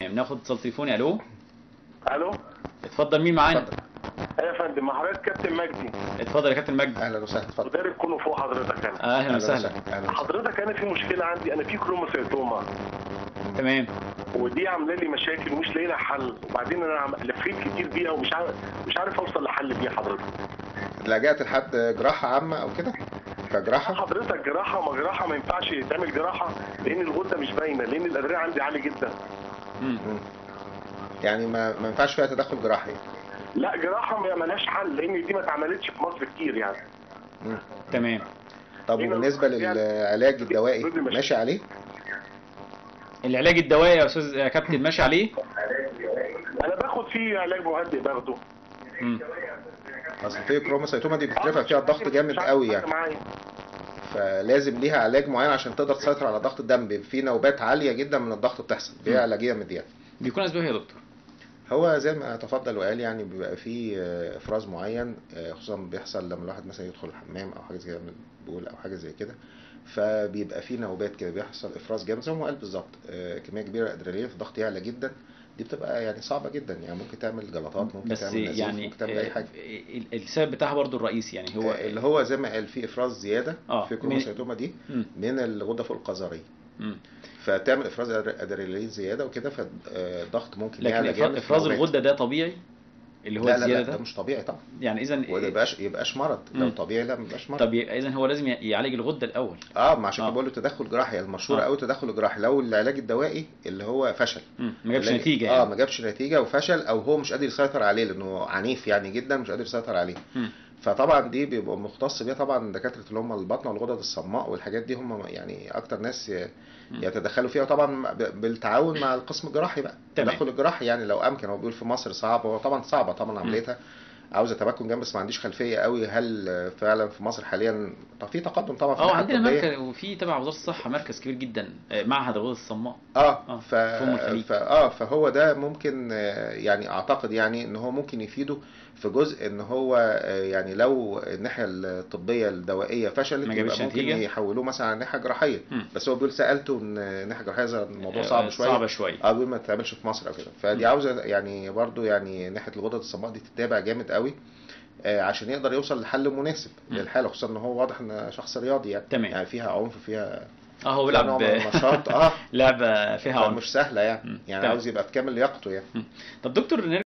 ناخد اتصال تليفوني الو الو اتفضل مين معانا اتفضل ايه يا فندم مع حضرتك كابتن مجدي اتفضل يا كابتن مجدي اهلا وسهلا اتفضل مدرب كونغ فو حضرتك انا اهلا وسهلا اهلا وسهلا حضرتك انا في مشكله عندي انا في كروموسيتوما تمام ودي عامله لي مشاكل ومش لاقي لها حل وبعدين انا عم- لفيت كتير بيها ومش عارف مش عارف اوصل لحل بيها حضرتك لجأت لحد جراحة عامة أو كده كجراحة حضرتك جراحه ما جراحه ما ينفعش تعمل جراحه لان الغده مش باينه لان الادريه عندي عالي جدا مم. مم. يعني ما ما ينفعش فيها تدخل جراحي لا جراحه ما ملهاش حل لان دي ما اتعملتش في مصر كتير يعني مم. تمام طب هنا وبالنسبة يعني- للعلاج الدوائي ضد المشاكل. ماشي عليه؟ العلاج الدوائي يا استاذ يا كابتن ماشي عليه انا باخد فيه علاج مهدئ باخده مم. أصل في كروموسيتوما دي بترفع فيها الضغط جامد مش عارف قوي حاجة يعني معايا. فلازم ليها علاج معين عشان تقدر تسيطر على ضغط الدم بيبقى في نوبات عالية جدا من الضغط بتحصل مم. فيها علاجية مدية بيكون اسباب إيه يا دكتور هو زي ما تفضل وقال يعني بيبقى فيه آه، افراز معين آه، خصوصا بيحصل لما الواحد مثلا يدخل الحمام او حاجه زي كده من البول او حاجه زي كده فبيبقى فيه نوبات كده بيحصل افراز جامد زي ما هو قال بالظبط آه، كميه كبيره ادرينالين فالضغط يعلى جدا دي بتبقى يعني صعبه جدا يعني ممكن تعمل جلطات ممكن بس تعمل نزيف يعني ممكن تعمل اي آه، حاجه ال- السبب بتاعها برضو الرئيسي يعني هو هو اللي هو زي ما قال فيه افراز زياده آه، في من- الكروموسيتوما دي مم. من الغده فوق القذريه مم. فتعمل افراز ادرينالين زياده وكده فالضغط ممكن لكن يعلى إفراز- جامد في افراز نوبات. الغده ده طبيعي اللي هو لا لا لا الزياده ده ده مش طبيعي طبعا يعني اذا وده يبقاش يبقاش مرض لو مم. طبيعي لا ما يبقاش مرض طب اذا هو لازم يعالج الغده الاول اه ما عشان آه. كده بقول له تدخل جراحي المشهور آه. قوي تدخل جراحي لو العلاج الدوائي اللي هو فشل مم. ما جابش العلاج- نتيجه اه يعني ما جابش نتيجه وفشل او هو مش قادر يسيطر عليه لانه عنيف يعني جدا مش قادر يسيطر عليه مم. فطبعا دي بيبقى مختص بيها طبعا دكاتره اللي هم البطنه والغدد الصماء والحاجات دي هم يعني اكتر ناس ي- مم. يتدخلوا فيها طبعا ب- بالتعاون مع القسم الجراحي بقى تمام. التدخل الجراحي يعني لو امكن هو بيقول في مصر صعب هو طبعا صعبه طبعا عمليتها عاوزه تمكن جامد بس ما عنديش خلفيه قوي هل فعلا في مصر حاليا طب في تقدم طبعا في اه الناحية عندنا الطبية. مركز وفي تبع وزاره الصحه مركز كبير جدا آه، معهد الغدد الصماء اه آه، ف... في أم الخليج. ف... اه فهو ده ممكن آه، يعني اعتقد يعني ان هو ممكن يفيده في جزء ان هو آه، يعني لو الناحيه الطبيه الدوائيه فشلت ما جابتش يبقى ممكن نتيجة. يحولوه مثلا على ناحيه جراحيه مم. بس هو بيقول سالته ان الناحيه الجراحيه زي الموضوع آه، صعب شويه صعبه شويه اه بيقول ما تتعملش في مصر او كده فدي مم. عاوزه يعني برضو يعني ناحيه الغدد الصماء دي تتابع جامد قوي آه، عشان يقدر يوصل لحل مناسب مم. للحاله خصوصا ان هو واضح ان شخص رياضي يعني تمام. يعني فيها عنف فيها اه هو فيها نوع بيلعب من النشاط اه لعبه فيها عنف مش سهله يعني مم. يعني تمام. عاوز يبقى في كامل لياقته يعني طب دكتور